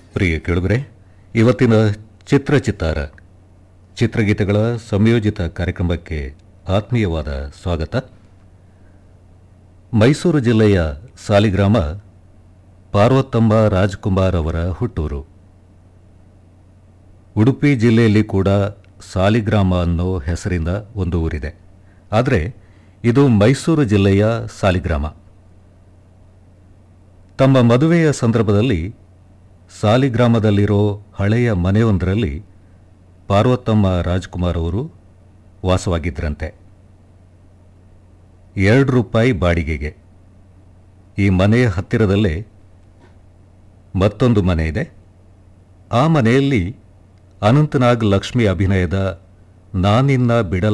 ಪ್ರಿಯ ಕೇಳುಗರೆ ಇವತ್ತಿನ ಚಿತ್ರ ಚಿತ್ತಾರ ಚಿತ್ರಗೀತೆಗಳ ಸಂಯೋಜಿತ ಕಾರ್ಯಕ್ರಮಕ್ಕೆ ಆತ್ಮೀಯವಾದ ಸ್ವಾಗತ ಮೈಸೂರು ಜಿಲ್ಲೆಯ ಸಾಲಿಗ್ರಾಮ ಪಾರ್ವತಮ್ಮ ರಾಜ್ಕುಮಾರ್ ಅವರ ಹುಟ್ಟೂರು ಉಡುಪಿ ಜಿಲ್ಲೆಯಲ್ಲಿ ಕೂಡ ಸಾಲಿಗ್ರಾಮ ಅನ್ನೋ ಹೆಸರಿಂದ ಒಂದು ಊರಿದೆ ಆದರೆ ಇದು ಮೈಸೂರು ಜಿಲ್ಲೆಯ ಸಾಲಿಗ್ರಾಮ ತಮ್ಮ ಮದುವೆಯ ಸಂದರ್ಭದಲ್ಲಿ ಸಾಲಿಗ್ರಾಮದಲ್ಲಿರೋ ಹಳೆಯ ಮನೆಯೊಂದರಲ್ಲಿ ಪಾರ್ವತಮ್ಮ ರಾಜ್ಕುಮಾರ್ ಅವರು ವಾಸವಾಗಿದ್ದರಂತೆ ಎರಡು ರೂಪಾಯಿ ಬಾಡಿಗೆಗೆ ಈ ಮನೆಯ ಹತ್ತಿರದಲ್ಲೇ ಮತ್ತೊಂದು ಮನೆ ಇದೆ ಆ ಮನೆಯಲ್ಲಿ ಅನಂತನಾಗ್ ಲಕ್ಷ್ಮಿ ಅಭಿನಯದ ನಾನಿನ್ನ ಬಿಡಲ